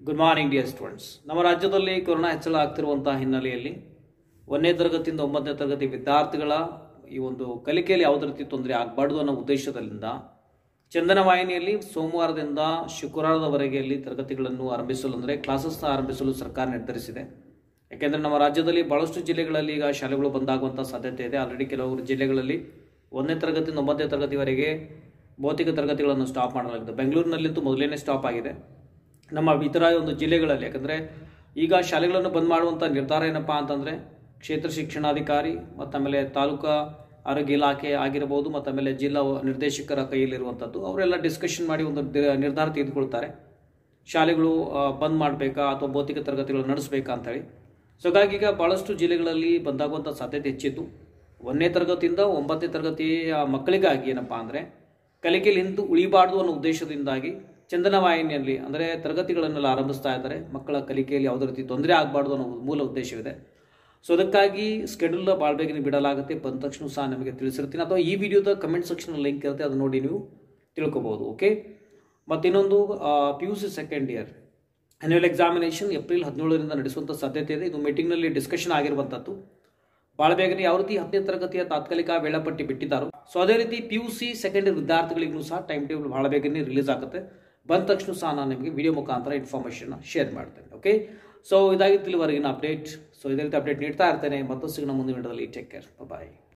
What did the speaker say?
good morning dear students ನಮ್ಮ ರಾಜ್ಯದಲ್ಲಿ corona ಹೆಚ್ಚಳ ಆಗ್ತಿರುವಂತಹ ಹಿನ್ನೆಲೆಯಲ್ಲಿ ಒಂದನೇ ತರಗತಿಯಿಂದ ಒಂಬತ್ತನೇ ತರಗತಿ ವಿದ್ಯಾರ್ಥಿಗಳ ಈ ಒಂದು ಕಲಿಕೆಯಲ್ಲಿ ಯಾವುದೇ ರೀತಿ ತೊಂದರೆ ಆಗಬಾರ್ದು ಅನ್ನೋ ಉದ್ದೇಶದಿಂದ ಚಂದನ ವಾಹಿನಿಯಲ್ಲಿ ಸೋಮವಾರದಿಂದ ಶುಕ್ರವಾರದವರೆಗೆ ಅಲ್ಲಿ ತರಗತಿಗಳನ್ನು ಆರಂಭಿಸಲು ಅಂದರೆ ಕ್ಲಾಸಸ್ನ ಆರಂಭಿಸಲು ಸರ್ಕಾರ ನಿರ್ಧರಿಸಿದೆ ಯಾಕೆಂದರೆ ನಮ್ಮ ರಾಜ್ಯದಲ್ಲಿ ಬಹಳಷ್ಟು ಜಿಲ್ಲೆಗಳಲ್ಲಿ ಈಗ ಶಾಲೆಗಳು ಬಂದಾಗುವಂಥ ಸಾಧ್ಯತೆ ಇದೆ ಆಲ್ರೆಡಿ ಕೆಲವರು ಜಿಲ್ಲೆಗಳಲ್ಲಿ ಒಂದನೇ ತರಗತಿಯಿಂದ ಒಂಬತ್ತನೇ ತರಗತಿವರೆಗೆ ಭೌತಿಕ ತರಗತಿಗಳನ್ನು ಸ್ಟಾಪ್ ಮಾಡಲಾಗಿದೆ ಬೆಂಗಳೂರಿನಲ್ಲಂತೂ ಮೊದಲನೇ ಸ್ಟಾಪ್ ಆಗಿದೆ ನಮ್ಮ ಇತರ ಒಂದು ಜಿಲ್ಲೆಗಳಲ್ಲಿ ಯಾಕಂದರೆ ಈಗ ಶಾಲೆಗಳನ್ನು ಬಂದ್ ಮಾಡುವಂಥ ನಿರ್ಧಾರ ಏನಪ್ಪ ಅಂತಂದರೆ ಕ್ಷೇತ್ರ ಶಿಕ್ಷಣಾಧಿಕಾರಿ ಮತ್ತು ಆಮೇಲೆ ತಾಲೂಕಾ ಆರೋಗ್ಯ ಇಲಾಖೆ ಆಗಿರ್ಬೋದು ಮತ್ತು ಆಮೇಲೆ ಜಿಲ್ಲಾ ನಿರ್ದೇಶಕರ ಕೈಯಲ್ಲಿರುವಂಥದ್ದು ಅವರೆಲ್ಲ ಡಿಸ್ಕಷನ್ ಮಾಡಿ ಒಂದು ದಿ- ನಿರ್ಧಾರ ತೆಗೆದುಕೊಳ್ತಾರೆ ಶಾಲೆಗಳು ಆ, ಬಂದ್ ಮಾಡಬೇಕಾ ಅಥವಾ ಭೌತಿಕ ತರಗತಿಗಳು ನಡೆಸಬೇಕಾ ಅಂತೇಳಿ ಸೊ ಹಾಗಾಗಿ ಈಗ ಭಾಳಷ್ಟು ಜಿಲ್ಲೆಗಳಲ್ಲಿ ಬಂದಾಗುವಂಥ ಸಾಧ್ಯತೆ ಹೆಚ್ಚಿತ್ತು ಒಂದನೇ ತರಗತಿಯಿಂದ ಒಂಬತ್ತನೇ ತರಗತಿಯ ಮಕ್ಕಳಿಗಾಗಿ ಏನಪ್ಪ ಅಂದರೆ ಕಲಿಕೆಯಲ್ಲಿ ಹಿಂದೆ ಉಳಿಬಾರ್ದು ಅನ್ನೋ ಉದ್ದೇಶದಿಂದಾಗಿ ಚಂದನ ವಾಹಿನಿಯಲ್ಲಿ ಅಂದರೆ ತರಗತಿಗಳನ್ನೆಲ್ಲ ಆರಂಭಿಸ್ತಾ ಇದ್ದಾರೆ ಮಕ್ಕಳ ಕಲಿಕೆಯಲ್ಲಿ ಯಾವುದೇ ರೀತಿ ತೊಂದರೆ ಆಗಬಾರ್ದು ಅನ್ನೋ ಮೂಲ ಉದ್ದೇಶವಿದೆ ಸೊ ಅದಕ್ಕಾಗಿ ಸ್ಕೆಡ್ಯೂಲ್ನ ಭಾಳ ಬೇಗನೆ ಬಿಡಲಾಗುತ್ತೆ ಬಂದ ತಕ್ಷಣ ಸಹ ನಿಮಗೆ ತಿಳಿಸಿರ್ತೀನಿ ಅಥವಾ ಈ ವಿಡಿಯೋದ ಕಮೆಂಟ್ ಸೆಕ್ಷನ್ ಲಿಂಕ್ ಇರುತ್ತೆ ಅದನ್ನ ನೋಡಿ ನೀವು ತಿಳ್ಕೊಬೋದು ಓಕೆ ಮತ್ತು ಇನ್ನೊಂದು P U C second year annual examination April ಹದಿನೇಳರಿಂದ ನಡೆಸುವಂಥ ಸಾಧ್ಯತೆ ಇದೆ ಇದು ಮೀಟಿಂಗ್ನಲ್ಲಿ ಡಿಸ್ಕಷನ್ ಆಗಿರುವಂಥದ್ದು ಭಾಳ ಬೇಗನೆ ಯಾವ ರೀತಿ ಹತ್ತನೇ ತರಗತಿಯ ತಾತ್ಕಾಲಿಕ ವೇಳಾಪಟ್ಟಿ ಬಿಟ್ಟಿದ್ದಾರೋ ಸೊ ಅದೇ ರೀತಿ P U C second year ವಿದ್ಯಾರ್ಥಿಗಳಿಗೂ ಸಹ ಟೈಮ್ ಟೇಬಲ್ ಭಾಳ ಬೇಗನೆ ರಿಲೀಸ್ ಆಗುತ್ತೆ ಬಂದ ತಕ್ಷಣ ಸಹ ನಾನು ನಿಮಗೆ ವಿಡಿಯೋ ಮುಖಾಂತರ ಇನ್ಫಾರ್ಮೇಷನ್ ಶೇರ್ ಮಾಡ್ತೇನೆ ಓಕೆ ಸೊ ಇದಾಗಿತ್ತು ಇಲ್ಲಿವರೆಗಿನ ಅಪ್ಡೇಟ್ ಸೊ ಇದೇ ರೀತಿ ಅಪ್ಡೇಟ್ ನೀಡ್ತಾ ಇರ್ತೇನೆ ಮತ್ತು ಸಿಗೋಣ ಮುಂದಿನ ವಿಡಿಯೋದಲ್ಲಿ ಟೇಕ್ ಕೇರ್ ಬಾಯ್